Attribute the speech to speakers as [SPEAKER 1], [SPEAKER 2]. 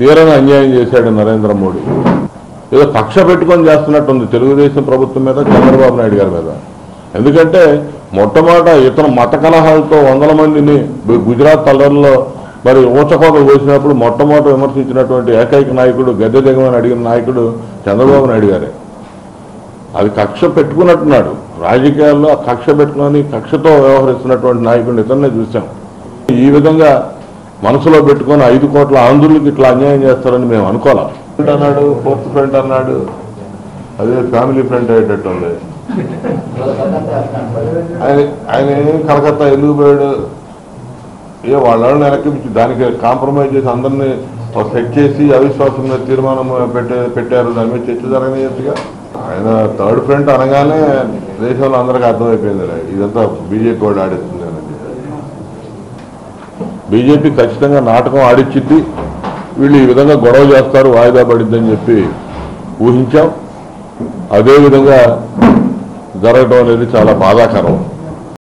[SPEAKER 1] తీరని అన్యాయం చేశాడు నరేంద్ర మోడీ ఏదో కక్ష పెట్టుకొని చేస్తున్నట్టుంది తెలుగుదేశం ప్రభుత్వం మీద చంద్రబాబు నాయుడు గారి మీద ఎందుకంటే మొట్టమొదట ఇతను మత కలహాలతో వందల మందిని గు- గుజరాత్ తల్లర్లో మరి ఊచకోతలు పోసినప్పుడు మొట్టమొదట విమర్శించినటువంటి ఏకైక నాయకుడు గద్దె దిగమని అడిగిన నాయకుడు చంద్రబాబు నాయుడు గారే అది కక్ష పెట్టుకున్నట్టున్నాడు రాజకీయాల్లో ఆ కక్ష పెట్టుకొని కక్షతో వ్యవహరిస్తున్నటువంటి నాయకుడిని ఇతన్నే చూసాం ఈ విధంగా మనసులో పెట్టుకొని ఐదు కోట్ల ఆంధ్రులకి ఇట్లా అన్యాయం చేస్తారని మేము అనుకోవాలి ఫ్రంట్ అన్నాడు ఫోర్త్ ఫ్రంట్ అన్నాడు అదే ఫ్యామిలీ ఫ్రంట్ అయ్యేటట్టు ఉంది ఆయన ఆయన ఏం కలకత్తా ఎందుకు పోయాడు ఏ వాళ్ళని వెనక్కి పిచ్చి దానికి కాంప్రమైజ్ చేసి అందరినీ ఒక సెట్ చేసి అవిశ్వాసం మీద తీర్మానం పెట్టే పెట్టారు దాని మీద చర్చ జరగనియట్టుగా ఆయన థర్డ్ ఫ్రంట్ అనగానే దేశంలో అందరికీ అర్థమైపోయింది ఇదంతా బీజేపీ వాళ్ళు ఆడిస్తుంది అనేది బీజేపీ ఖచ్చితంగా నాటకం ఆడిచ్చిద్ది వీళ్ళు ఈ విధంగా గొడవ చేస్తారు వాయిదా పడిద్దని చెప్పి ఊహించాం అదేవిధంగా జరగడం అనేది చాలా బాధాకరం